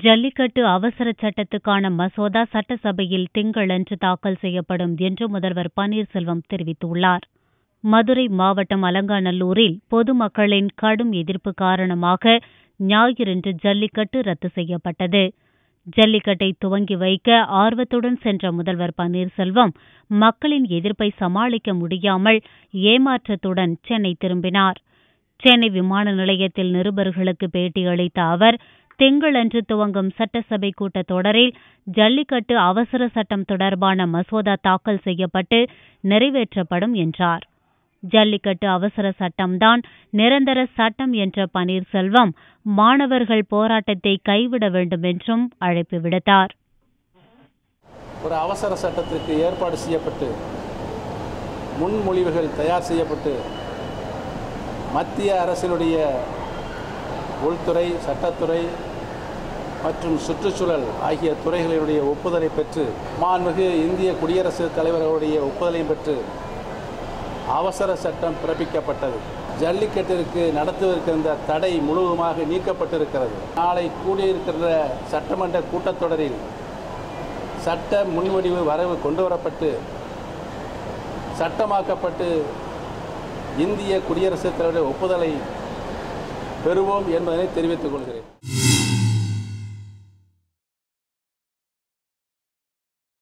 ஜல்லிக்கட்டு அவசர சட்டத்துக்கான மசோதா சட்டசபையில் திங்களன்று தாக்கல் செய்யப்படும் என்று முதல்வர் பன்னீர்செல்வம் தெரிவித்துள்ளார் மதுரை மாவட்டம் அலங்காநல்லூரில் பொதுமக்களின் கடும் எதிர்ப்பு காரணமாக ஞாயிறன்று ஜல்லிக்கட்டு ரத்து செய்யப்பட்டது ஜல்லிக்கட்டை துவங்கி வைக்க ஆர்வத்துடன் சென்ற முதல்வர் பன்னீர்செல்வம் மக்களின் எதிர்ப்பை சமாளிக்க முடியாமல் ஏமாற்றத்துடன் சென்னை திரும்பினார் சென்னை விமான நிலையத்தில் நிருபர்களுக்கு பேட்டியளித்த அவர் திங்களன்று துவங்கும் சட்டசபை கூட்டத்தொடரில் ஜல்லிக்கட்டு அவசர சட்டம் தொடர்பான மசோதா தாக்கல் செய்யப்பட்டு நிறைவேற்றப்படும் என்றார் ஜல்லிக்கட்டு அவசர சட்டம்தான் நிரந்தர சட்டம் என்ற பன்னீர்செல்வம் மாணவர்கள் போராட்டத்தை கைவிட வேண்டும் என்றும் அழைப்பு விடுத்தார் ஒரு அவசர சட்டத்திற்கு ஏற்பாடு செய்யப்பட்டு முன்மொழிவுகள் தயார் செய்யப்பட்டு மத்திய அரசினுடைய உள்துறை சட்டத்துறை மற்றும் சுற்றுச்சூழல் ஆகிய துறைகளினுடைய ஒப்புதலை பெற்று மாண்புமிகு இந்திய குடியரசுத் தலைவர்களுடைய ஒப்புதலையும் பெற்று அவசர சட்டம் பிறப்பிக்கப்பட்டது ஜல்லிக்கட்டிற்கு நடத்துவதற்கிருந்த தடை முழுவதுமாக நீக்கப்பட்டிருக்கிறது நாளை கூடியிருக்கிற சட்டமன்ற கூட்டத்தொடரில் சட்ட முன்வடிவு வரவு கொண்டு வரப்பட்டு சட்டமாக்கப்பட்டு இந்திய குடியரசுத் தலைவருடைய ஒப்புதலை பெறுவோம் என்பதனை தெரிவித்துக் கொள்கிறேன்